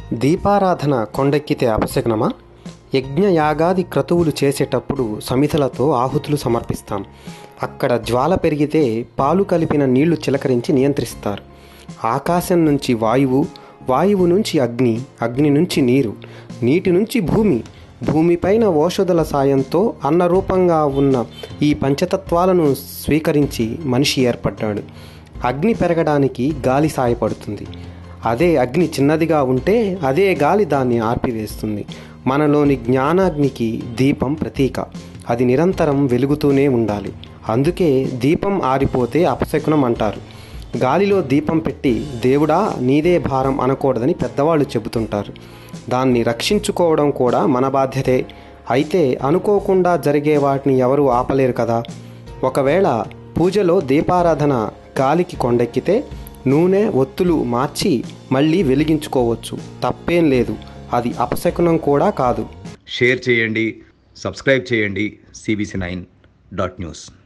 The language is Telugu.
దీపారాధన కొండెక్కితే అపశకునమా యజ్ఞయాగాది క్రతువులు చేసేటప్పుడు సమిధలతో ఆహుతులు సమర్పిస్తాం అక్కడ జ్వాల పెరిగితే పాలు కలిపిన నీళ్లు చిలకరించి నియంత్రిస్తారు ఆకాశం నుంచి వాయువు వాయువు నుంచి అగ్ని అగ్ని నుంచి నీరు నీటి నుంచి భూమి భూమిపైన ఓషధుల సాయంతో అన్నరూపంగా ఉన్న ఈ పంచతత్వాలను స్వీకరించి మనిషి ఏర్పడ్డాడు అగ్ని పెరగడానికి గాలి సాయపడుతుంది అదే అగ్ని చిన్నదిగా ఉంటే అదే గాలి దాన్ని ఆర్పివేస్తుంది మనలోని జ్ఞానాగ్నికి దీపం ప్రతీక అది నిరంతరం వెలుగుతూనే ఉండాలి అందుకే దీపం ఆరిపోతే అపశకునం అంటారు గాలిలో దీపం పెట్టి దేవుడా నీదే భారం అనకూడదని పెద్దవాళ్ళు చెబుతుంటారు దాన్ని రక్షించుకోవడం కూడా మన బాధ్యతే అయితే అనుకోకుండా జరిగే వాటిని ఎవరు ఆపలేరు కదా ఒకవేళ పూజలో దీపారాధన గాలికి కొండెక్కితే నూనె ఒత్తులు మార్చి మళ్ళీ వెలిగించుకోవచ్చు తప్పేం లేదు అది అపశకునం కూడా కాదు షేర్ చేయండి సబ్స్క్రైబ్ చేయండి సిబిసి నైన్ డాట్ న్యూస్